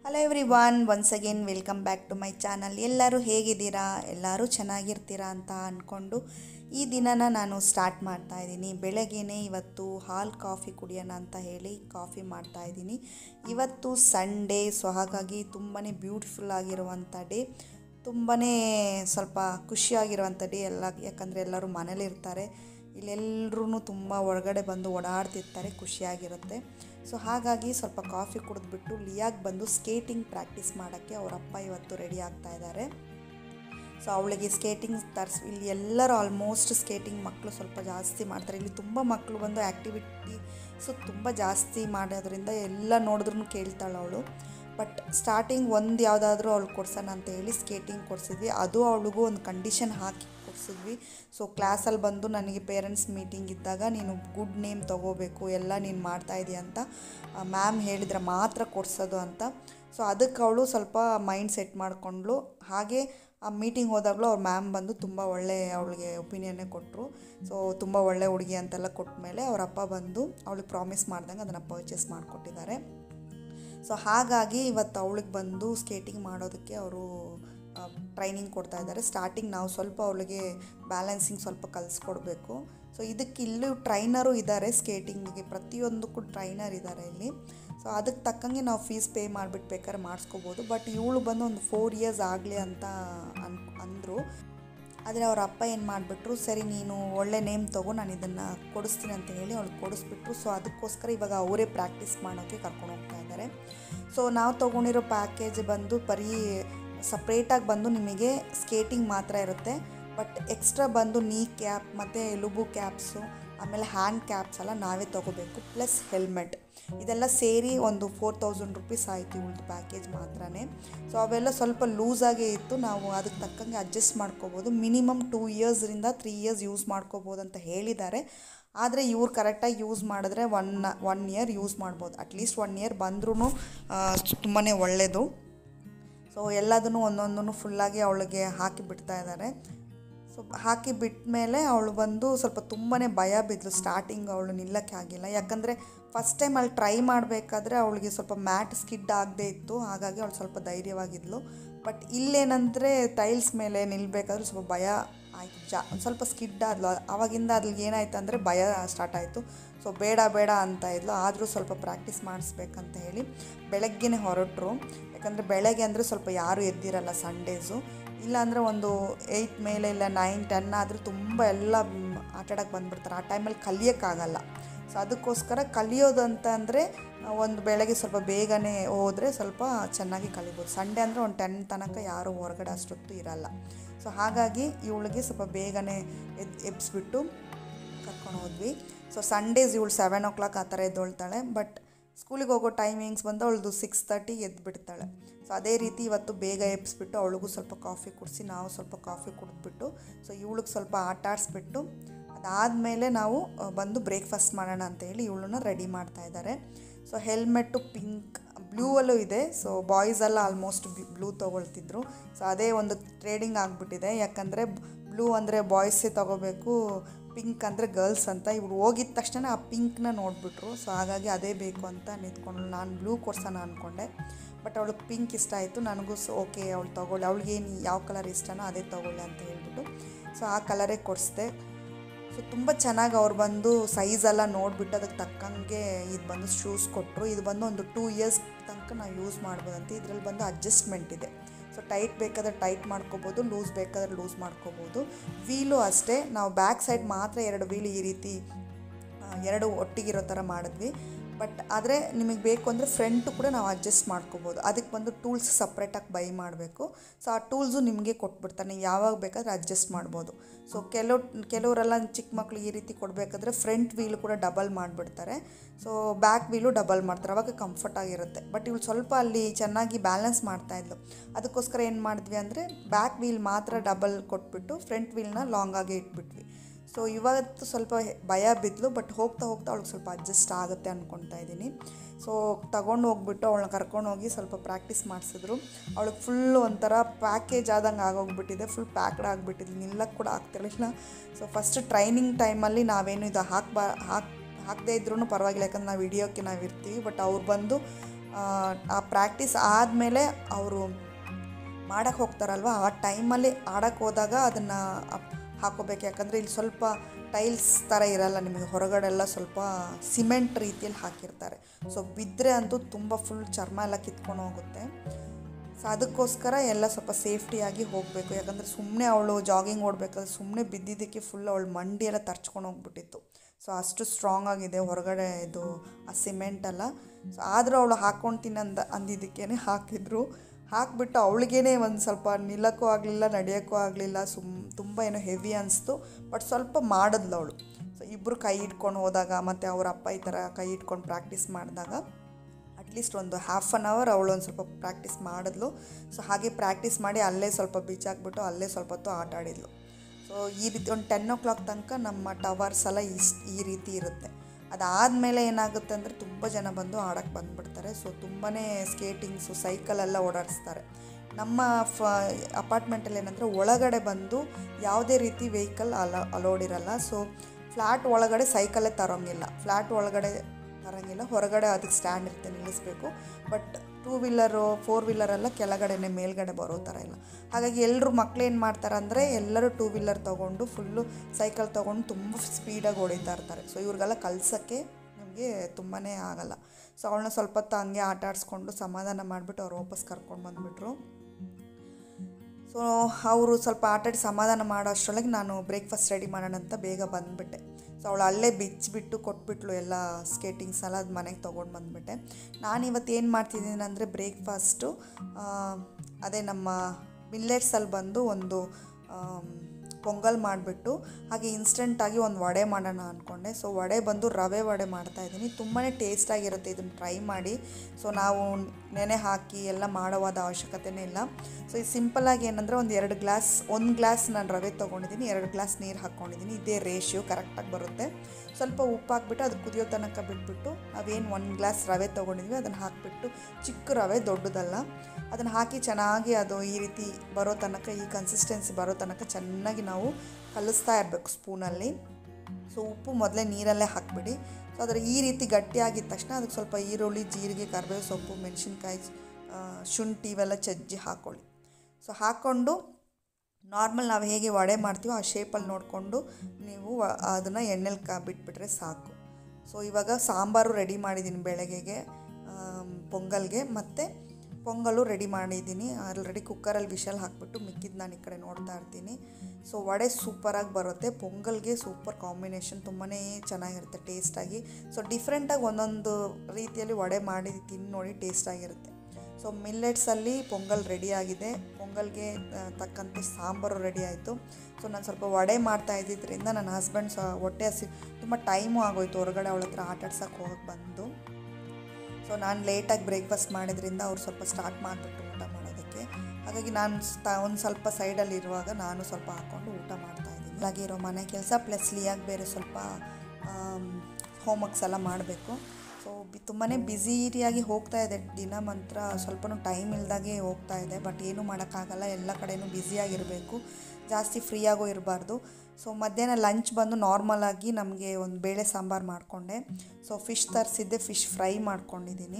hello everyone once again welcome back to my channel ಎಲ್ಲರೂ ಹೇಗಿದ್ದೀರಾ ಎಲ್ಲರೂ ಚೆನ್ನಾಗಿರ್ತೀರಾ ಅಂತ ಅಂದ್ಕೊಂಡು ಈ ದಿನನ ನಾನು ಸ್ಟಾರ್ಟ್ ಮಾಡ್ತಾ ಇದ್ದೀನಿ ಬೆಳಗ್ಗೆನೇ ಇವತ್ತು ಹಾಲು ಕಾಫಿ ಕುಡಿಯೋಣ ಅಂತ ಹೇಳಿ ಕಾಫಿ ಮಾಡ್ತಾ ಇದ್ದೀನಿ ಇವತ್ತು ಸಂಡೇ ಸೊ ಹಾಗಾಗಿ ತುಂಬಾ ಬ್ಯೂಟಿಫುಲ್ ಆಗಿರುವಂಥ ಡೇ ತುಂಬಾ ಸ್ವಲ್ಪ ಖುಷಿಯಾಗಿರುವಂಥ ಡೇ ಎಲ್ಲ ಯಾಕಂದರೆ ಎಲ್ಲರೂ ಮನೇಲಿರ್ತಾರೆ ಇಲ್ಲೆಲ್ಲರೂ ತುಂಬ ಒಳಗಡೆ ಬಂದು ಓಡಾಡ್ತಿರ್ತಾರೆ ಖುಷಿಯಾಗಿರುತ್ತೆ ಸೊ ಹಾಗಾಗಿ ಸ್ವಲ್ಪ ಕಾಫಿ ಕುಡಿದ್ಬಿಟ್ಟು ಲಿಯಾಗೆ ಬಂದು ಸ್ಕೇಟಿಂಗ್ ಪ್ರಾಕ್ಟೀಸ್ ಮಾಡೋಕ್ಕೆ ಅವರಪ್ಪ ಇವತ್ತು ರೆಡಿ ಆಗ್ತಾ ಇದ್ದಾರೆ ಸೊ ಅವಳಿಗೆ ಸ್ಕೇಟಿಂಗ್ ತರಿಸ್ ಇಲ್ಲಿ ಎಲ್ಲರೂ ಆಲ್ಮೋಸ್ಟ್ ಸ್ಕೇಟಿಂಗ್ ಮಕ್ಕಳು ಸ್ವಲ್ಪ ಜಾಸ್ತಿ ಮಾಡ್ತಾರೆ ಇಲ್ಲಿ ತುಂಬ ಮಕ್ಕಳು ಬಂದು ಆ್ಯಕ್ಟಿವಿಟಿ ಸೊ ತುಂಬ ಜಾಸ್ತಿ ಮಾಡೋದ್ರಿಂದ ಎಲ್ಲ ನೋಡಿದ್ರೂ ಕೇಳ್ತಾಳೆ ಅವಳು ಬಟ್ ಸ್ಟಾರ್ಟಿಂಗ್ ಒಂದು ಯಾವುದಾದ್ರೂ ಅವಳು ಕೊಡ್ಸೋಣ ಅಂತ ಹೇಳಿ ಸ್ಕೇಟಿಂಗ್ ಕೊಡಿಸಿದ್ವಿ ಅದು ಅವಳಿಗೂ ಒಂದು ಕಂಡೀಷನ್ ಹಾಕಿ ಕೊಡಿಸಿದ್ವಿ ಸೊ ಕ್ಲಾಸಲ್ಲಿ ಬಂದು ನನಗೆ ಪೇರೆಂಟ್ಸ್ ಮೀಟಿಂಗ್ ಇದ್ದಾಗ ನೀನು ಗುಡ್ ನೇಮ್ ತೊಗೋಬೇಕು ಎಲ್ಲ ನೀನು ಮಾಡ್ತಾ ಇದೀಯ ಅಂತ ಮ್ಯಾಮ್ ಹೇಳಿದ್ರೆ ಮಾತ್ರ ಕೊಡ್ಸೋದು ಅಂತ ಸೊ ಅದಕ್ಕೆ ಅವಳು ಸ್ವಲ್ಪ ಮೈಂಡ್ ಸೆಟ್ ಮಾಡಿಕೊಂಡ್ಳು ಹಾಗೆ ಆ ಮೀಟಿಂಗ್ ಹೋದಾಗಲೂ ಅವ್ರ ಮ್ಯಾಮ್ ಬಂದು ತುಂಬ ಒಳ್ಳೆ ಅವಳಿಗೆ ಒಪಿನಿಯನ್ನೇ ಕೊಟ್ಟರು ಸೊ ತುಂಬ ಒಳ್ಳೆ ಹುಡುಗಿ ಅಂತೆಲ್ಲ ಕೊಟ್ಟ ಮೇಲೆ ಅವ್ರ ಅಪ್ಪ ಬಂದು ಅವಳಿಗೆ ಪ್ರಾಮಿಸ್ ಮಾಡ್ದಂಗೆ ಅದನ್ನು ಪರ್ಚೇಸ್ ಮಾಡಿಕೊಟ್ಟಿದ್ದಾರೆ ಸೊ ಹಾಗಾಗಿ ಇವತ್ತು ಅವಳಿಗೆ ಬಂದು ಸ್ಕೇಟಿಂಗ್ ಮಾಡೋದಕ್ಕೆ ಅವರು ಟ್ರೈನಿಂಗ್ ಕೊಡ್ತಾ ಇದ್ದಾರೆ ಸ್ಟಾರ್ಟಿಂಗ್ ನಾವು ಸ್ವಲ್ಪ ಅವಳಿಗೆ ಬ್ಯಾಲೆನ್ಸಿಂಗ್ ಸ್ವಲ್ಪ ಕಲಿಸ್ಕೊಡ್ಬೇಕು ಸೊ ಇದಕ್ಕೆ ಇಲ್ಲೂ ಟ್ರೈನರು ಇದ್ದಾರೆ ಸ್ಕೇಟಿಂಗಿಗೆ ಪ್ರತಿಯೊಂದಕ್ಕೂ ಟ್ರೈನರ್ ಇದ್ದಾರೆ ಇಲ್ಲಿ ಸೊ ಅದಕ್ಕೆ ತಕ್ಕಂಗೆ ನಾವು ಫೀಸ್ ಪೇ ಮಾಡಿಬಿಟ್ಟು ಬೇಕಾದ್ರೆ ಮಾಡಿಸ್ಕೋಬೋದು ಬಟ್ ಇವಳು ಬಂದು ಒಂದು ಫೋರ್ ಇಯರ್ಸ್ ಆಗಲಿ ಅಂತ ಅನ್ ಅಂದರು ಆದರೆ ಅವ್ರ ಅಪ್ಪ ಏನು ಮಾಡಿಬಿಟ್ರು ಸರಿ ನೀನು ಒಳ್ಳೆ ನೇಮ್ ತೊಗೊ ನಾನು ಇದನ್ನು ಕೊಡಿಸ್ತೀನಿ ಅಂತ ಹೇಳಿ ಅವ್ಳು ಕೊಡಿಸ್ಬಿಟ್ರು ಸೊ ಅದಕ್ಕೋಸ್ಕರ ಇವಾಗ ಅವರೇ ಪ್ರಾಕ್ಟೀಸ್ ಮಾಡೋಕ್ಕೆ ಕರ್ಕೊಂಡು ಹೋಗ್ತಾ ಇದ್ದಾರೆ ಸೊ ನಾವು ತೊಗೊಂಡಿರೋ ಪ್ಯಾಕೇಜ್ ಬಂದು ಬರೀ ಸಪ್ರೇಟಾಗಿ ಬಂದು ನಿಮಗೆ ಸ್ಕೇಟಿಂಗ್ ಮಾತ್ರ ಇರುತ್ತೆ ಬಟ್ ಎಕ್ಸ್ಟ್ರಾ ಬಂದು ನೀ ಕ್ಯಾಪ್ ಮತ್ತು ಎಲುಬು ಕ್ಯಾಪ್ಸು ಆಮೇಲೆ ಹ್ಯಾಂಡ್ ಕ್ಯಾಪ್ಸ್ ಎಲ್ಲ ನಾವೇ ತೊಗೋಬೇಕು ಪ್ಲಸ್ ಹೆಲ್ಮೆಟ್ ಇದೆಲ್ಲ ಸೇರಿ ಒಂದು ಫೋರ್ ತೌಸಂಡ್ ರುಪೀಸ್ ಆಯಿತು ಇವಳ್ದು ಪ್ಯಾಕೇಜ್ ಮಾತ್ರನೇ ಸೊ ಅವೆಲ್ಲ ಸ್ವಲ್ಪ ಲೂಸಾಗೇ ಇತ್ತು ನಾವು ಅದಕ್ಕೆ ತಕ್ಕಂಗೆ ಅಡ್ಜಸ್ಟ್ ಮಾಡ್ಕೋಬೋದು ಮಿನಿಮಮ್ ಟೂ ಇಯರ್ಸ್ರಿಂದ ತ್ರೀ ಇಯರ್ಸ್ ಯೂಸ್ ಮಾಡ್ಕೋಬೋದು ಅಂತ ಹೇಳಿದ್ದಾರೆ ಆದರೆ ಇವ್ರು ಕರೆಕ್ಟಾಗಿ ಯೂಸ್ ಮಾಡಿದ್ರೆ ಒನ್ ಒನ್ ಇಯರ್ ಯೂಸ್ ಮಾಡ್ಬೋದು ಅಟ್ಲೀಸ್ಟ್ ಒನ್ ಇಯರ್ ಬಂದ್ರೂ ತುಂಬಾ ಒಳ್ಳೆಯದು ಸೊ ಎಲ್ಲದನ್ನು ಒಂದೊಂದನ್ನು ಫುಲ್ಲಾಗಿ ಅವಳಿಗೆ ಹಾಕಿ ಬಿಡ್ತಾ ಇದ್ದಾರೆ ಸೊ ಹಾಕಿ ಬಿಟ್ಟ ಮೇಲೆ ಅವಳು ಬಂದು ಸ್ವಲ್ಪ ತುಂಬಾ ಭಯ ಬಿದ್ದರು ಸ್ಟಾರ್ಟಿಂಗ್ ಅವಳು ನಿಲ್ಲಕ್ಕೆ ಆಗಿಲ್ಲ ಯಾಕಂದರೆ ಫಸ್ಟ್ ಟೈಮ್ ಅಲ್ಲಿ ಟ್ರೈ ಮಾಡಬೇಕಾದ್ರೆ ಅವಳಿಗೆ ಸ್ವಲ್ಪ ಮ್ಯಾಟ್ ಸ್ಕಿಡ್ ಆಗದೆ ಇತ್ತು ಹಾಗಾಗಿ ಅವಳು ಸ್ವಲ್ಪ ಧೈರ್ಯವಾಗಿದ್ಲು ಬಟ್ ಇಲ್ಲೇನಂದರೆ ಟೈಲ್ಸ್ ಮೇಲೆ ನಿಲ್ಲಬೇಕಾದ್ರೆ ಸ್ವಲ್ಪ ಭಯ ಆಯಿತು ಜಾ ಒಂದು ಸ್ವಲ್ಪ ಸ್ಕಿಡ್ ಆದ್ಲು ಆವಾಗಿಂದ ಅದ್ರಿಗೆ ಏನಾಯ್ತು ಅಂದರೆ ಭಯ ಸ್ಟಾರ್ಟ್ ಆಯಿತು ಸೊ ಬೇಡ ಬೇಡ ಅಂತ ಇದ್ಲು ಆದರೂ ಸ್ವಲ್ಪ ಪ್ರಾಕ್ಟೀಸ್ ಮಾಡಿಸ್ಬೇಕಂತ ಹೇಳಿ ಬೆಳಗ್ಗೆನೇ ಹೊರಟರು ಯಾಕಂದರೆ ಬೆಳಗ್ಗೆ ಅಂದರೆ ಸ್ವಲ್ಪ ಯಾರೂ ಎದ್ದಿರಲ್ಲ ಸಂಡೇಸು ಇಲ್ಲಾಂದರೆ ಒಂದು ಏಯ್ಟ್ ಮೇಲೆ ಇಲ್ಲ ನೈನ್ ಟೆನ್ ಆದರೂ ತುಂಬ ಎಲ್ಲ ಆಟಾಡಕ್ಕೆ ಬಂದುಬಿಡ್ತಾರೆ ಆ ಟೈಮಲ್ಲಿ ಕಲಿಯೋಕ್ಕಾಗಲ್ಲ ಸೊ ಅದಕ್ಕೋಸ್ಕರ ಕಲಿಯೋದಂತ ಅಂದರೆ ಒಂದು ಬೆಳಗ್ಗೆ ಸ್ವಲ್ಪ ಬೇಗನೆ ಹೋದರೆ ಸ್ವಲ್ಪ ಚೆನ್ನಾಗಿ ಕಲಿಬೋದು ಸಂಡೇ ಅಂದರೆ ಒಂದು ಟೆನ್ ತನಕ ಯಾರೂ ಹೊರಗಡೆ ಅಷ್ಟೊತ್ತು ಇರಲ್ಲ ಸೊ ಹಾಗಾಗಿ ಇವಳಿಗೆ ಸ್ವಲ್ಪ ಬೇಗನೆ ಎದ್ ಎಬ್ಬಿಸ್ಬಿಟ್ಟು ಕರ್ಕೊಂಡು ಹೋದ್ವಿ ಸೊ ಸಂಡೇಸ್ ಇವಳು ಸೆವೆನ್ ಓ ಕ್ಲಾಕ್ ಆ ಥರ ಎದ್ದೊಳ್ತಾಳೆ ಬಟ್ ಸ್ಕೂಲಿಗೆ ಹೋಗೋ ಟೈಮಿಂಗ್ಸ್ ಬಂದು ಅವಳದು ಸಿಕ್ಸ್ ತರ್ಟಿಗೆ ಎದ್ದು ಬಿಡ್ತಾಳೆ ಸೊ ಅದೇ ರೀತಿ ಇವತ್ತು ಬೇಗ ಎಬ್ಬಿಸ್ಬಿಟ್ಟು ಅವಳಿಗೂ ಸ್ವಲ್ಪ ಕಾಫಿ ಕುಡಿಸಿ ನಾವು ಸ್ವಲ್ಪ ಕಾಫಿ ಕುಡಿದ್ಬಿಟ್ಟು ಸೊ ಇವಳಿಗೆ ಸ್ವಲ್ಪ ಆಟ ಆಡಿಸ್ಬಿಟ್ಟು ಅದಾದಮೇಲೆ ನಾವು ಬಂದು ಬ್ರೇಕ್ಫಾಸ್ಟ್ ಮಾಡೋಣ ಅಂತ ಹೇಳಿ ಇವಳನ್ನ ರೆಡಿ ಮಾಡ್ತಾ ಇದ್ದಾರೆ ಸೊ ಹೆಲ್ಮೆಟ್ಟು ಪಿಂಕ್ ಬ್ಲೂವಲ್ಲೂ ಇದೆ ಸೊ ಬಾಯ್ಸ್ ಎಲ್ಲ ಆಲ್ಮೋಸ್ಟ್ ಬ್ಲೂ ತೊಗೊಳ್ತಿದ್ರು ಸೊ ಅದೇ ಒಂದು ಟ್ರೇಡಿಂಗ್ ಆಗಿಬಿಟ್ಟಿದೆ ಯಾಕಂದರೆ ಬ್ಲೂ ಅಂದರೆ ಬಾಯ್ಸೇ ತೊಗೋಬೇಕು ಪಿಂಕ್ ಅಂದರೆ ಗರ್ಲ್ಸ್ ಅಂತ ಇವ್ರು ಹೋಗಿದ ತಕ್ಷಣ ಆ ಪಿಂಕ್ನ ನೋಡಿಬಿಟ್ರು ಸೊ ಹಾಗಾಗಿ ಅದೇ ಬೇಕು ಅಂತ ನಿಂತ್ಕೊಂಡು ನಾನು ಬ್ಲೂ ಕೊಡ್ಸೋಣ ಅಂದ್ಕೊಂಡೆ ಬಟ್ ಅವಳಿಗೆ ಪಿಂಕ್ ಇಷ್ಟ ಆಯಿತು ನನಗೂ ಸೊ ಓಕೆ ಅವಳು ತೊಗೊಳ್ಳಿ ಅವಳಿಗೇನು ಯಾವ ಕಲರ್ ಇಷ್ಟನೋ ಅದೇ ತೊಗೊಳ್ಳಿ ಅಂತ ಹೇಳ್ಬಿಟ್ಟು ಸೊ ಆ ಕಲರೇ ಕೊಡಿಸ್ದೆ ಸೊ ತುಂಬ ಚೆನ್ನಾಗಿ ಅವ್ರು ಬಂದು ಸೈಜೆಲ್ಲ ನೋಡಿಬಿಟ್ಟು ಅದಕ್ಕೆ ತಕ್ಕಂಗೆ ಇದು ಬಂದು ಶೂಸ್ ಕೊಟ್ಟರು ಇದು ಬಂದು ಒಂದು ಟೂ ಇಯರ್ಸ್ ತನಕ ನಾವು ಯೂಸ್ ಮಾಡ್ಬೋದಂತೆ ಇದರಲ್ಲಿ ಬಂದು ಅಡ್ಜಸ್ಟ್ಮೆಂಟ್ ಇದೆ ಸೊ ಟೈಟ್ ಬೇಕಾದ್ರೆ ಟೈಟ್ ಮಾಡ್ಕೋಬೋದು ಲೂಸ್ ಬೇಕಾದ್ರೆ ಲೂಸ್ ಮಾಡ್ಕೋಬೋದು ವೀಲು ಅಷ್ಟೇ ನಾವು ಬ್ಯಾಕ್ ಸೈಡ್ ಮಾತ್ರ ಎರಡು ವೀಲ್ ಈ ರೀತಿ ಎರಡು ಒಟ್ಟಿಗಿರೋ ಥರ ಮಾಡಿದ್ವಿ ಬಟ್ ಆದರೆ ನಿಮಗೆ ಬೇಕು ಅಂದರೆ ಫ್ರಂಟು ಕೂಡ ನಾವು ಅಡ್ಜಸ್ಟ್ ಮಾಡ್ಕೋಬೋದು ಅದಕ್ಕೆ ಬಂದು ಟೂಲ್ಸ್ ಸಪ್ರೇಟಾಗಿ ಬೈ ಮಾಡಬೇಕು ಸೊ ಆ ಟೂಲ್ಸು ನಿಮಗೆ ಕೊಟ್ಬಿಡ್ತಾರೆ ನೀವು ಯಾವಾಗ ಬೇಕಾದ್ರೆ ಅಡ್ಜಸ್ಟ್ ಮಾಡ್ಬೋದು ಸೊ ಕೆಲವು ಕೆಲವರೆಲ್ಲ ಚಿಕ್ಕ ಮಕ್ಳು ಈ ರೀತಿ ಕೊಡಬೇಕಾದ್ರೆ ಫ್ರಂಟ್ ವೀಲು ಕೂಡ ಡಬಲ್ ಮಾಡಿಬಿಡ್ತಾರೆ ಸೊ ಬ್ಯಾಕ್ ವೀಲು ಡಬಲ್ ಮಾಡ್ತಾರೆ ಅವಾಗ ಕಂಫರ್ಟ್ ಆಗಿರುತ್ತೆ ಬಟ್ ಇವಳು ಸ್ವಲ್ಪ ಅಲ್ಲಿ ಚೆನ್ನಾಗಿ ಬ್ಯಾಲೆನ್ಸ್ ಮಾಡ್ತಾಯಿದ್ಲು ಅದಕ್ಕೋಸ್ಕರ ಏನು ಮಾಡಿದ್ವಿ ಅಂದರೆ ಬ್ಯಾಕ್ ವೀಲ್ ಮಾತ್ರ ಡಬಲ್ ಕೊಟ್ಬಿಟ್ಟು ಫ್ರಂಟ್ ವೀಲ್ನ ಲಾಂಗಾಗಿ ಇಟ್ಬಿಟ್ವಿ ಸೊ ಇವತ್ತು ಸ್ವಲ್ಪ ಭಯ ಬಿದ್ಲು ಬಟ್ ಹೋಗ್ತಾ ಹೋಗ್ತಾ ಅವಳಿಗೆ ಸ್ವಲ್ಪ ಅಡ್ಜಸ್ಟ್ ಆಗುತ್ತೆ ಅಂದ್ಕೊತಾ ಇದ್ದೀನಿ ಸೊ ತಗೊಂಡು ಹೋಗ್ಬಿಟ್ಟು ಅವಳನ್ನ ಕರ್ಕೊಂಡು ಹೋಗಿ ಸ್ವಲ್ಪ ಪ್ರಾಕ್ಟೀಸ್ ಮಾಡಿಸಿದ್ರು ಅವಳಿಗೆ ಫುಲ್ ಒಂಥರ ಪ್ಯಾಕೇಜ್ ಆದಂಗೆ ಆಗೋಗ್ಬಿಟ್ಟಿದೆ ಫುಲ್ ಪ್ಯಾಕ್ಡ್ ಆಗಿಬಿಟ್ಟಿದ್ಲು ನಿಲ್ಲಕ್ಕೆ ಕೂಡ ಆಗ್ತಿರಲಿಲ್ಲ ಸೊ ಫಸ್ಟ್ ಟ್ರೈನಿಂಗ್ ಟೈಮಲ್ಲಿ ನಾವೇನು ಇದು ಹಾಕ್ಬಾ ಹಾಕ್ ಹಾಕದೇ ಇದ್ರೂ ಪರವಾಗಿಲ್ಲ ಯಾಕಂದ್ರೆ ನಾವು ಹಿಡಿಯೋಕ್ಕೆ ನಾವು ಇರ್ತೀವಿ ಬಟ್ ಅವ್ರು ಬಂದು ಆ ಪ್ರಾಕ್ಟೀಸ್ ಆದಮೇಲೆ ಅವರು ಮಾಡಕ್ಕೆ ಹೋಗ್ತಾರಲ್ವ ಆ ಟೈಮಲ್ಲಿ ಆಡಕ್ಕೆ ಹೋದಾಗ ಅದನ್ನು ಹಾಕೋಬೇಕು ಯಾಕಂದರೆ ಇಲ್ಲಿ ಸ್ವಲ್ಪ ಟೈಲ್ಸ್ ಥರ ಇರಲ್ಲ ನಿಮಗೆ ಹೊರಗಡೆ ಎಲ್ಲ ಸ್ವಲ್ಪ ಸಿಮೆಂಟ್ ರೀತಿಯಲ್ಲಿ ಹಾಕಿರ್ತಾರೆ ಸೊ ಬಿದ್ದರೆ ಅಂತೂ ತುಂಬ ಫುಲ್ ಚರ್ಮ ಎಲ್ಲ ಕಿತ್ಕೊಂಡು ಹೋಗುತ್ತೆ ಸೊ ಅದಕ್ಕೋಸ್ಕರ ಎಲ್ಲ ಸ್ವಲ್ಪ ಸೇಫ್ಟಿಯಾಗಿ ಹೋಗಬೇಕು ಯಾಕಂದರೆ ಸುಮ್ಮನೆ ಅವಳು ಜಾಗಿಂಗ್ ಓಡಬೇಕಾದ್ರೆ ಸುಮ್ಮನೆ ಬಿದ್ದಿದ್ದಕ್ಕೆ ಫುಲ್ ಅವಳು ಮಂಡಿ ಎಲ್ಲ ತರ್ಚ್ಕೊಂಡು ಹೋಗ್ಬಿಟ್ಟಿತ್ತು ಸೊ ಅಷ್ಟು ಸ್ಟ್ರಾಂಗ್ ಆಗಿದೆ ಹೊರಗಡೆ ಇದು ಆ ಸಿಮೆಂಟ್ ಎಲ್ಲ ಸೊ ಆದರೂ ಅವಳು ಹಾಕ್ಕೊಳ್ತೀನಿ ಅಂದ ಅಂದಿದ್ದಕ್ಕೇ ಹಾಕಿದ್ರು ಹಾಕಿಬಿಟ್ಟು ಅವಳಿಗೇನೆ ಒಂದು ಸ್ವಲ್ಪ ನಿಲ್ಲಕ್ಕೂ ಆಗಲಿಲ್ಲ ನಡೆಯೋಕ್ಕೂ ಆಗಲಿಲ್ಲ ಸುಮ್ ತುಂಬ ಏನೋ ಹೆವಿ ಅನಿಸ್ತು ಬಟ್ ಸ್ವಲ್ಪ ಮಾಡಿದ್ಲು ಅವಳು ಸೊ ಇಬ್ಬರು ಕೈ ಇಟ್ಕೊಂಡು ಹೋದಾಗ ಮತ್ತು ಅವ್ರ ಅಪ್ಪ ಈ ಥರ ಕೈ ಇಟ್ಕೊಂಡು ಪ್ರಾಕ್ಟೀಸ್ ಮಾಡಿದಾಗ ಅಟ್ಲೀಸ್ಟ್ ಒಂದು ಹಾಫ್ ಆನ್ ಅವರ್ ಅವಳು ಒಂದು ಸ್ವಲ್ಪ ಪ್ರಾಕ್ಟೀಸ್ ಮಾಡಿದ್ಲು ಸೊ ಹಾಗೆ ಪ್ರಾಕ್ಟೀಸ್ ಮಾಡಿ ಅಲ್ಲೇ ಸ್ವಲ್ಪ ಬಿಚ್ಚಾಕ್ಬಿಟ್ಟು ಅಲ್ಲೇ ಸ್ವಲ್ಪ ಹೊತ್ತು ಆಟ ಆಡಿದ್ಲು ಸೊ ಈ ರೀತಿ ಒಂದು ಟೆನ್ ಓ ಕ್ಲಾಕ್ ತನಕ ನಮ್ಮ ಟವರ್ಸ್ ಎಲ್ಲ ಇಷ್ಟು ಈ ರೀತಿ ಇರುತ್ತೆ ಅದಾದಮೇಲೆ ಏನಾಗುತ್ತೆ ಅಂದರೆ ತುಂಬ ಜನ ಬಂದು ಆಡೋಕ್ಕೆ ಬಂದುಬಿಡ್ತಾರೆ ಸೊ ತುಂಬಾ ಸ್ಕೇಟಿಂಗ್ಸು ಸೈಕಲೆಲ್ಲ ಓಡಾಡಿಸ್ತಾರೆ ನಮ್ಮ ಫ ಅಪಾರ್ಟ್ಮೆಂಟಲ್ಲಿ ಏನಂದರೆ ಒಳಗಡೆ ಬಂದು ಯಾವುದೇ ರೀತಿ ವೆಹಿಕಲ್ ಅಲ ಅಲೋಡ್ ಇರಲ್ಲ ಸೊ ಫ್ಲ್ಯಾಟ್ ಒಳಗಡೆ ಸೈಕಲೇ ತರೋಂಗಿಲ್ಲ ಫ್ಲ್ಯಾಟ್ ಒಳಗಡೆ ತರೋಂಗಿಲ್ಲ ಹೊರಗಡೆ ಅದಕ್ಕೆ ಸ್ಟ್ಯಾಂಡ್ ಇರುತ್ತೆ ನಿಲ್ಲಿಸ್ಬೇಕು ಬಟ್ ಟೂ ವೀಲರು ಫೋರ್ ವೀಲರೆಲ್ಲ ಕೆಳಗಡೆನೆ ಮೇಲ್ಗಡೆ ಬರೋ ಥರ ಇಲ್ಲ ಹಾಗಾಗಿ ಎಲ್ಲರೂ ಮಕ್ಳು ಏನು ಮಾಡ್ತಾರೆ ಅಂದರೆ ಎಲ್ಲರೂ ಟೂ ವೀಲರ್ ತೊಗೊಂಡು ಫುಲ್ಲು ಸೈಕಲ್ ತೊಗೊಂಡು ತುಂಬ ಸ್ಪೀಡಾಗಿ ಹೊಡಿತಾ ಇರ್ತಾರೆ ಸೊ ಇವ್ರಿಗೆಲ್ಲ ಕಲ್ಸೋಕ್ಕೆ ನಮಗೆ ತುಂಬಾ ಆಗಲ್ಲ ಸೊ ಅವಳನ್ನ ಸ್ವಲ್ಪ ಹೊತ್ತು ಹಂಗೆ ಆಟ ಆಡಿಸ್ಕೊಂಡು ಸಮಾಧಾನ ಮಾಡಿಬಿಟ್ಟು ಅವ್ರು ವಾಪಸ್ ಕರ್ಕೊಂಡು ಬಂದುಬಿಟ್ರು ಸೊ ಅವರು ಸ್ವಲ್ಪ ಆಟಾಡಿ ಸಮಾಧಾನ ಮಾಡೋ ಅಷ್ಟರೊಳಗೆ ನಾನು ಬ್ರೇಕ್ಫಾಸ್ಟ್ ರೆಡಿ ಮಾಡೋಣ ಅಂತ ಬೇಗ ಬಂದುಬಿಟ್ಟೆ ಸೊ ಅವಳು ಅಲ್ಲೇ ಬಿಚ್ಚಿಬಿಟ್ಟು ಕೊಟ್ಬಿಟ್ಲು ಎಲ್ಲ ಸ್ಕೇಟಿಂಗ್ಸ್ ಎಲ್ಲ ಅದು ಮನೆಗೆ ತೊಗೊಂಡು ಬಂದುಬಿಟ್ಟೆ ನಾನು ಇವತ್ತು ಏನು ಮಾಡ್ತಿದ್ದೀನಿ ಅಂದರೆ ಬ್ರೇಕ್ಫಾಸ್ಟು ಅದೇ ನಮ್ಮ ಮಿಲ್ಲೆಟ್ಸಲ್ಲಿ ಬಂದು ಒಂದು ಆಮ್, ಪೊಂಗಲ್ ಮಾಡಿಬಿಟ್ಟು ಹಾಗೆ ಇನ್ಸ್ಟೆಂಟಾಗಿ ಒಂದು ವಡೆ ಮಾಡೋಣ ಅಂದ್ಕೊಂಡೆ ಸೊ ವಡೆ ಬಂದು ರವೆ ವಡೆ ಮಾಡ್ತಾಯಿದ್ದೀನಿ ತುಂಬಾ ಟೇಸ್ಟಾಗಿರುತ್ತೆ ಇದನ್ನು ಟ್ರೈ ಮಾಡಿ ಸೊ ನಾವು ನೆನೆ ಹಾಕಿ ಎಲ್ಲ ಮಾಡೋವಾದ ಅವಶ್ಯಕತೆನೇ ಇಲ್ಲ ಸೊ ಇದು ಸಿಂಪಲ್ಲಾಗಿ ಏನಂದರೆ ಒಂದು ಎರಡು ಗ್ಲಾಸ್ ಒಂದು ಗ್ಲಾಸ್ ನಾನು ರವೆ ತೊಗೊಂಡಿದ್ದೀನಿ ಎರಡು ಗ್ಲಾಸ್ ನೀರು ಹಾಕ್ಕೊಂಡಿದ್ದೀನಿ ಇದೇ ರೇಷಿಯೋ ಕರೆಕ್ಟಾಗಿ ಬರುತ್ತೆ ಸ್ವಲ್ಪ ಉಪ್ಪು ಹಾಕ್ಬಿಟ್ಟು ಅದು ಕುದಿಯೋ ತನಕ ಬಿಟ್ಬಿಟ್ಟು ನಾವೇನು ಒಂದು ಗ್ಲಾಸ್ ರವೆ ತೊಗೊಂಡಿದ್ವಿ ಅದನ್ನು ಹಾಕಿಬಿಟ್ಟು ಚಿಕ್ಕ ರವೆ ದೊಡ್ಡದಲ್ಲ ಅದನ್ನು ಹಾಕಿ ಚೆನ್ನಾಗಿ ಅದು ಈ ರೀತಿ ಬರೋ ತನಕ ಈ ಕನ್ಸಿಸ್ಟೆನ್ಸಿ ಬರೋ ತನಕ ಚೆನ್ನಾಗಿ ನಾವು ಕಲಿಸ್ತಾ ಇರಬೇಕು ಸ್ಪೂನಲ್ಲಿ ಸೊ ಉಪ್ಪು ಮೊದಲೇ ನೀರಲ್ಲೇ ಹಾಕಿಬಿಡಿ ಸೊ ಅದರ ಈ ರೀತಿ ಗಟ್ಟಿಯಾಗಿದ್ದ ತಕ್ಷಣ ಅದಕ್ಕೆ ಸ್ವಲ್ಪ ಈರುಳ್ಳಿ ಜೀರಿಗೆ ಕರಿಬೇವು ಸೊಪ್ಪು ಮೆಣಸಿನ್ಕಾಯಿ ಶುಂಠಿ ಇವೆಲ್ಲ ಚಜ್ಜಿ ಹಾಕ್ಕೊಳ್ಳಿ ಸೊ ಹಾಕ್ಕೊಂಡು ನಾರ್ಮಲ್ ನಾವು ಹೇಗೆ ವಡೆ ಮಾಡ್ತೀವೋ ಆ ಶೇಪಲ್ಲಿ ನೋಡಿಕೊಂಡು ನೀವು ಅದನ್ನು ಎಣ್ಣೆಲಿ ಕಾ ಬಿಟ್ಬಿಟ್ರೆ ಸಾಕು ಸೊ ಇವಾಗ ಸಾಂಬಾರು ರೆಡಿ ಮಾಡಿದ್ದೀನಿ ಬೆಳಗ್ಗೆಗೆ ಆಮ್, ಪೊಂಗಲ್ಗೆ ಮತ್ತು ಪೊಂಗಲು ರೆಡಿ ಮಾಡಿದ್ದೀನಿ ಆಲ್ರೆಡಿ ಕುಕ್ಕರಲ್ಲಿ ವಿಷಲ್ ಹಾಕ್ಬಿಟ್ಟು ಮಿಕ್ಕಿದ್ದು ನಾನು ಈ ಕಡೆ ನೋಡ್ತಾ ಇರ್ತೀನಿ ಸೊ ವಡೆ ಸೂಪರಾಗಿ ಬರುತ್ತೆ ಪೊಂಗಲ್ಗೆ ಸೂಪರ್ ಕಾಂಬಿನೇಷನ್ ತುಂಬಾ ಚೆನ್ನಾಗಿರುತ್ತೆ ಟೇಸ್ಟಾಗಿ ಸೊ ಡಿಫ್ರೆಂಟಾಗಿ ಒಂದೊಂದು ರೀತಿಯಲ್ಲಿ ವಡೆ ಮಾಡಿ ತಿಂದು ನೋಡಿ ಟೇಸ್ಟಾಗಿರುತ್ತೆ ಸೊ ಮಿಲ್ಲೆಟ್ಸಲ್ಲಿ ಪೊಂಗಲ್ ರೆಡಿ ಆಗಿದೆ ಪೊಂಗಲ್ಗೆ ಆ, ತಕ್ಕಂತೆ ಸಾಂಬಾರು ರೆಡಿ ಆಯಿತು ಸೊ ನಾನು ಸ್ವಲ್ಪ ವಡೆ ಮಾಡ್ತಾ ಇದ್ದಿದ್ದರಿಂದ ನನ್ನ ಹಸ್ಬೆಂಡ್ ಸಹ ಹೊಟ್ಟೆ ಹಸಿ ತುಂಬ ಟೈಮು ಆಗೋಯ್ತು ಹೊರಗಡೆ ಅವಳ ಹತ್ರ ಆಟ ಆಡ್ಸೋಕೆ ಹೋಗಕ್ಕೆ ಬಂದು ಸೊ ನಾನು ಲೇಟಾಗಿ ಬ್ರೇಕ್ಫಾಸ್ಟ್ ಮಾಡಿದ್ರಿಂದ ಅವ್ರು ಸ್ವಲ್ಪ ಸ್ಟಾರ್ಟ್ ಮಾಡಿಬಿಟ್ಟು ಊಟ ಮಾಡೋದಕ್ಕೆ ಹಾಗಾಗಿ ನಾನು ಸ್ಟ ಒಂದು ಸ್ವಲ್ಪ ಸೈಡಲ್ಲಿ ಇರುವಾಗ ನಾನು ಸ್ವಲ್ಪ ಹಾಕ್ಕೊಂಡು ಊಟ ಮಾಡ್ತಾ ಇದ್ದೀನಿ ಹಾಗೆ ಇರೋ ಮನೆ ಕೆಲಸ ಪ್ಲಸ್ ಲಿಯಾಗಿ ಬೇರೆ ಸ್ವಲ್ಪ ಹೋಮ್ವರ್ಕ್ಸ್ ಎಲ್ಲ ಮಾಡಬೇಕು ಸೊ ಬಿ ತುಂಬಾ ಬ್ಯುಸಿಯಾಗಿ ಹೋಗ್ತಾ ಇದೆ ದಿನ ಮಾತ್ರ ಸ್ವಲ್ಪನೂ ಟೈಮ್ ಇಲ್ದಾಗೆ ಹೋಗ್ತಾ ಇದೆ ಬಟ್ ಏನೂ ಮಾಡೋಕ್ಕಾಗಲ್ಲ ಎಲ್ಲ ಕಡೆನೂ ಬ್ಯುಸಿಯಾಗಿರಬೇಕು ಜಾಸ್ತಿ ಫ್ರೀಯಾಗೂ ಇರಬಾರ್ದು ಸೊ ಮಧ್ಯಾಹ್ನ ಲಂಚ್ ಬಂದು ನಾರ್ಮಲಾಗಿ ನಮಗೆ ಒಂದು ಬೇಳೆ ಸಾಂಬಾರು ಮಾಡಿಕೊಂಡೆ ಸೊ ಫಿಶ್ ತರಿಸಿದ್ದೆ ಫಿಶ್ ಫ್ರೈ ಮಾಡ್ಕೊಂಡಿದ್ದೀನಿ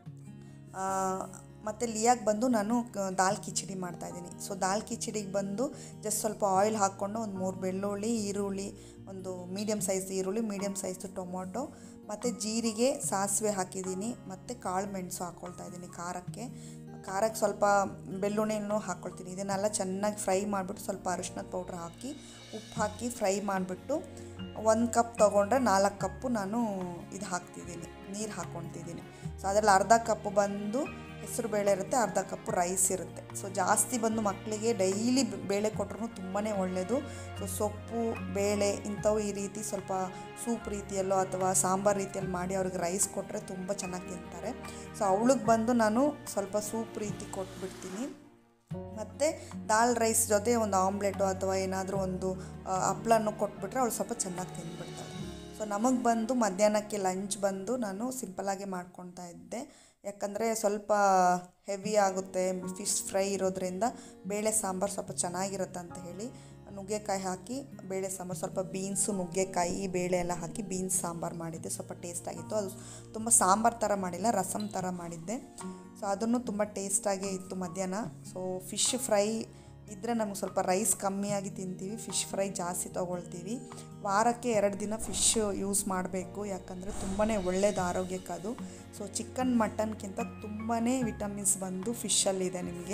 ಮತ್ತು ಲಿಯಾಗೆ ಬಂದು ನಾನು ಕ- ದಾಲ್ ಕಿಚಡಿ ಮಾಡ್ತಾಯಿದ್ದೀನಿ ಸೊ ದಾಲ್ ಕಿಚಡಿಗೆ ಬಂದು ಜಸ್ಟ್ ಸ್ವಲ್ಪ ಆಯಿಲ್ ಹಾಕ್ಕೊಂಡು ಒಂದು ಮೂರು ಬೆಳ್ಳುಳ್ಳಿ ಈರುಳ್ಳಿ ಒಂದು ಮೀಡಿಯಮ್ ಸೈಜ್ ಈರುಳ್ಳಿ ಮೀಡಿಯಮ್ ಸೈಜ್ದು ಟೊಮೊಟೊ ಮತ್ತು ಜೀರಿಗೆ ಸಾಸಿವೆ ಹಾಕಿದ್ದೀನಿ ಮತ್ತು ಕಾಳು ಮೆಣಸು ಹಾಕ್ಕೊಳ್ತಾ ಇದ್ದೀನಿ ಖಾರಕ್ಕೆ ಖಾರಕ್ಕೆ ಸ್ವಲ್ಪ ಬೆಳ್ಳುಳ್ಳಿನೂ ಹಾಕ್ಕೊಳ್ತೀನಿ ಇದನ್ನೆಲ್ಲ ಚೆನ್ನಾಗಿ ಫ್ರೈ ಮಾಡಿಬಿಟ್ಟು ಸ್ವಲ್ಪ ಅರಿಶಿನದ ಪೌಡ್ರ್ ಹಾಕಿ ಉಪ್ಪು ಹಾಕಿ ಫ್ರೈ ಮಾಡಿಬಿಟ್ಟು ಒಂದು ಕಪ್ ತೊಗೊಂಡ್ರೆ ನಾಲ್ಕು ಕಪ್ಪು ನಾನು ಇದು ಹಾಕ್ತಿದ್ದೀನಿ ನೀರು ಹಾಕ್ಕೊತಿದ್ದೀನಿ ಸೊ ಅದರಲ್ಲಿ ಅರ್ಧ ಕಪ್ ಬಂದು ಹೆಸರು ಬೇಳೆ ಇರುತ್ತೆ ಅರ್ಧ ಕಪ್ಪು ರೈಸ್ ಇರುತ್ತೆ ಸೊ ಜಾಸ್ತಿ ಬಂದು ಮಕ್ಕಳಿಗೆ ಡೈಲಿ ಬೇಳೆ ಕೊಟ್ರೂ ತುಂಬಾ ಒಳ್ಳೆಯದು ಸೊ ಸೊಪ್ಪು ಬೇಳೆ ಇಂಥವು ಈ ರೀತಿ ಸ್ವಲ್ಪ ಸೂಪ್ ರೀತಿಯಲ್ಲೋ ಅಥವಾ ಸಾಂಬಾರು ರೀತಿಯಲ್ಲಿ ಮಾಡಿ ಅವ್ರಿಗೆ ರೈಸ್ ಕೊಟ್ಟರೆ ತುಂಬ ಚೆನ್ನಾಗಿ ತಿಂತಾರೆ ಸೊ ಅವಳಿಗೆ ಬಂದು ನಾನು ಸ್ವಲ್ಪ ಸೂಪ್ ರೀತಿ ಕೊಟ್ಬಿಡ್ತೀನಿ ಮತ್ತು ದಾಲ್ ರೈಸ್ ಜೊತೆ ಒಂದು ಆಮ್ಲೆಟು ಅಥವಾ ಏನಾದರೂ ಒಂದು ಆ, ಹಪ್ಳನ್ನು ಕೊಟ್ಬಿಟ್ರೆ ಅವಳು ಸ್ವಲ್ಪ ಚೆನ್ನಾಗಿ ತಿಂದ್ಬಿಡ್ತಾಳೆ ಸೊ ನಮಗೆ ಬಂದು ಮಧ್ಯಾಹ್ನಕ್ಕೆ ಲಂಚ್ ಬಂದು ನಾನು ಸಿಂಪಲಾಗೆ ಮಾಡ್ಕೊತಾ ಇದ್ದೆ ಯಾಕಂದರೆ ಸ್ವಲ್ಪ ಹೆವಿ ಆಗುತ್ತೆ ಫಿಶ್ ಫ್ರೈ ಇರೋದ್ರಿಂದ ಬೇಳೆ ಸಾಂಬಾರು ಸ್ವಲ್ಪ ಚೆನ್ನಾಗಿರುತ್ತೆ ಅಂತ ಹೇಳಿ ನುಗ್ಗೆಕಾಯಿ ಹಾಕಿ ಬೇಳೆ ಸಾಂಬಾರು ಸ್ವಲ್ಪ ಬೀನ್ಸು ನುಗ್ಗೆಕಾಯಿ ಬೇಳೆ ಎಲ್ಲ ಹಾಕಿ ಬೀನ್ಸ್ ಸಾಂಬಾರು ಮಾಡಿದ್ದೆ ಸ್ವಲ್ಪ ಟೇಸ್ಟಾಗಿತ್ತು ಅದು ತುಂಬ ಸಾಂಬಾರು ಥರ ಮಾಡಿಲ್ಲ ರಸಮ್ ಥರ ಮಾಡಿದ್ದೆ ಸೊ ಅದನ್ನು ತುಂಬ ಟೇಸ್ಟಾಗೇ ಇತ್ತು ಮಧ್ಯಾಹ್ನ ಸೊ ಫಿಶ್ ಫ್ರೈ ಇದ್ದರೆ ನಮಗೆ ಸ್ವಲ್ಪ ರೈಸ್ ಕಮ್ಮಿಯಾಗಿ ತಿಂತೀವಿ ಫಿಶ್ ಫ್ರೈ ಜಾಸ್ತಿ ತೊಗೊಳ್ತೀವಿ ವಾರಕ್ಕೆ ಎರಡು ದಿನ ಫಿಶ್ ಯೂಸ್ ಮಾಡಬೇಕು ಯಾಕಂದರೆ ತುಂಬಾ ಒಳ್ಳೆಯದು ಆರೋಗ್ಯಕ್ಕೆ ಅದು ಸೊ ಚಿಕನ್ ಮಟನ್ಗಿಂತ ತುಂಬಾ ವಿಟಮಿನ್ಸ್ ಬಂದು ಫಿಶಲ್ಲಿದೆ ನಿಮಗೆ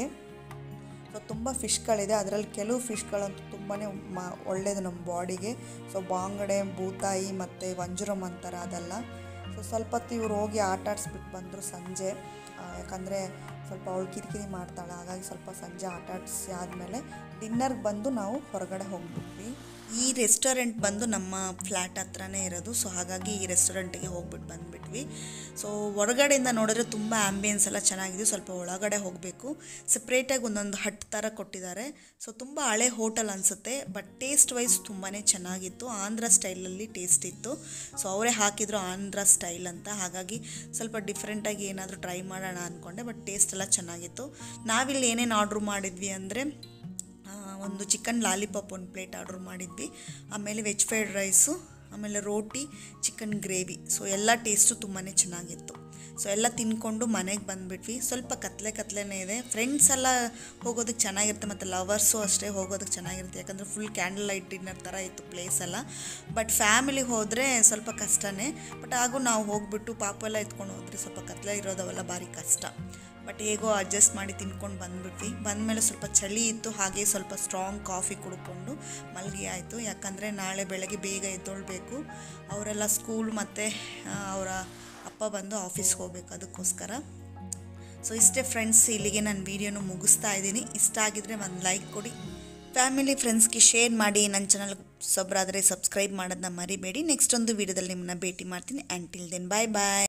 ಸೊ ತುಂಬ ಫಿಶ್ಗಳಿದೆ ಅದರಲ್ಲಿ ಕೆಲವು ಫಿಶ್ಗಳಂತೂ ತುಂಬಾ ಮ ಒಳ್ಳೆಯದು ನಮ್ಮ ಬಾಡಿಗೆ ಸೊ ಬಾಂಗಡೆ ಬೂತಾಯಿ ಮತ್ತು ವಂಜರಮ್ ಅಂತಾರೆ ಅದೆಲ್ಲ ಸೊ ಸ್ವಲ್ಪ ಹೊತ್ತು ಇವ್ರು ಹೋಗಿ ಆಟ ಆಡಿಸ್ಬಿಟ್ಟು ಬಂದರು ಸಂಜೆ ಯಾಕಂದರೆ ಸ್ವಲ್ಪ ಅವಳು ಕಿರಿಕಿರಿ ಮಾಡ್ತಾಳೆ ಹಾಗಾಗಿ ಸ್ವಲ್ಪ ಸಂಜೆ ಆಟ ಆಡಿಸಿ ಆದಮೇಲೆ ಡಿನ್ನರ್ಗೆ ಬಂದು ನಾವು ಹೊರಗಡೆ ಹೋಗ್ಬಿಟ್ವಿ ಈ ರೆಸ್ಟೋರೆಂಟ್ ಬಂದು ನಮ್ಮ ಫ್ಲ್ಯಾಟ್ ಹತ್ರನೇ ಇರೋದು ಸೊ ಹಾಗಾಗಿ ಈ ರೆಸ್ಟೋರೆಂಟಿಗೆ ಹೋಗ್ಬಿಟ್ಟು ಬಂದುಬಿಟ್ವಿ ಸೊ ಹೊರಗಡೆಯಿಂದ ನೋಡಿದ್ರೆ ತುಂಬ ಆ್ಯಂಬಿಯನ್ಸ್ ಎಲ್ಲ ಚೆನ್ನಾಗಿದೆ ಸ್ವಲ್ಪ ಒಳಗಡೆ ಹೋಗಬೇಕು ಸಪ್ರೇಟಾಗಿ ಒಂದೊಂದು ಹಟ್ ಥರ ಕೊಟ್ಟಿದ್ದಾರೆ ಸೊ ತುಂಬ ಹಳೆ ಹೋಟೆಲ್ ಅನಿಸುತ್ತೆ ಬಟ್ ಟೇಸ್ಟ್ ವೈಸ್ ತುಂಬಾ ಚೆನ್ನಾಗಿತ್ತು ಆಂಧ್ರ ಸ್ಟೈಲಲ್ಲಿ ಟೇಸ್ಟ್ ಇತ್ತು ಸೊ ಅವರೇ ಹಾಕಿದ್ರು ಆಂಧ್ರ ಸ್ಟೈಲ್ ಅಂತ ಹಾಗಾಗಿ ಸ್ವಲ್ಪ ಡಿಫ್ರೆಂಟಾಗಿ ಏನಾದರೂ ಟ್ರೈ ಮಾಡೋಣ ಅಂದ್ಕೊಂಡೆ ಬಟ್ ಟೇಸ್ಟ್ ಎಲ್ಲ ಚೆನ್ನಾಗಿತ್ತು ನಾವಿಲ್ಲಿ ಏನೇನು ಆರ್ಡ್ರ್ ಮಾಡಿದ್ವಿ ಅಂದರೆ ಒಂದು ಚಿಕನ್ ಲಾಲಿಪಾಪ್ ಒಂದು ಪ್ಲೇಟ್ ಆರ್ಡ್ರ್ ಮಾಡಿದ್ವಿ ಆಮೇಲೆ ವೆಜ್ ಫ್ರೈಡ್ ರೈಸು ಆಮೇಲೆ ರೋಟಿ ಚಿಕನ್ ಗ್ರೇವಿ ಸೊ ಎಲ್ಲ ಟೇಸ್ಟು ತುಂಬಾ ಚೆನ್ನಾಗಿತ್ತು ಸೊ ಎಲ್ಲ ತಿನ್ಕೊಂಡು ಮನೆಗೆ ಬಂದುಬಿಟ್ವಿ ಸ್ವಲ್ಪ ಕತ್ಲೆ ಕತ್ಲೆನೇ ಇದೆ ಫ್ರೆಂಡ್ಸ್ ಎಲ್ಲ ಹೋಗೋದಕ್ಕೆ ಚೆನ್ನಾಗಿರುತ್ತೆ ಮತ್ತು ಲವರ್ಸು ಅಷ್ಟೇ ಹೋಗೋದಕ್ಕೆ ಚೆನ್ನಾಗಿರುತ್ತೆ ಯಾಕಂದರೆ ಫುಲ್ ಕ್ಯಾಂಡಲ್ ಲೈಟ್ ಡಿನ್ನರ್ ಥರ ಇತ್ತು ಪ್ಲೇಸ್ ಎಲ್ಲ ಬಟ್ ಫ್ಯಾಮಿಲಿ ಹೋದರೆ ಸ್ವಲ್ಪ ಕಷ್ಟನೇ ಬಟ್ ಹಾಗೂ ನಾವು ಹೋಗ್ಬಿಟ್ಟು ಪಾಪ ಎಲ್ಲ ಎತ್ಕೊಂಡು ಹೋದ್ರೆ ಸ್ವಲ್ಪ ಕತ್ಲೆ ಇರೋದವೆಲ್ಲ ಭಾರಿ ಕಷ್ಟ ಬಟ್ ಹೇಗೋ ಅಡ್ಜಸ್ಟ್ ಮಾಡಿ ತಿನ್ಕೊಂಡು ಬಂದ್ಬಿಟ್ವಿ ಬಂದಮೇಲೆ ಸ್ವಲ್ಪ ಚಳಿ ಇತ್ತು ಹಾಗೆ ಸ್ವಲ್ಪ ಸ್ಟ್ರಾಂಗ್ ಕಾಫಿ ಕುಡ್ಕೊಂಡು ಮಲಗಿ ಆಯಿತು ಯಾಕಂದರೆ ನಾಳೆ ಬೆಳಗ್ಗೆ ಬೇಗ ಎದ್ದೊಳ್ಬೇಕು ಅವರೆಲ್ಲ ಸ್ಕೂಲ್ ಮತ್ತು ಅವರ ಅಪ್ಪ ಬಂದು ಆಫೀಸ್ಗೆ ಹೋಗ್ಬೇಕು ಅದಕ್ಕೋಸ್ಕರ ಸೊ ಇಷ್ಟೇ ಫ್ರೆಂಡ್ಸ್ ಇಲ್ಲಿಗೆ ನಾನು ವೀಡಿಯೋನು ಮುಗಿಸ್ತಾ ಇದ್ದೀನಿ ಇಷ್ಟ ಆಗಿದ್ರೆ ಒಂದು ಲೈಕ್ ಕೊಡಿ ಫ್ಯಾಮಿಲಿ ಫ್ರೆಂಡ್ಸ್ಗೆ ಶೇರ್ ಮಾಡಿ ನನ್ನ ಚಾನಲ್ ಸೊಬ್ಬರಾದರೆ ಸಬ್ಸ್ಕ್ರೈಬ್ ಮಾಡೋದನ್ನ ಮರಿಬೇಡಿ ನೆಕ್ಸ್ಟ್ ಒಂದು ವೀಡಿಯೋದಲ್ಲಿ ನಿಮ್ಮನ್ನ ಭೇಟಿ ಮಾಡ್ತೀನಿ and till then bye bye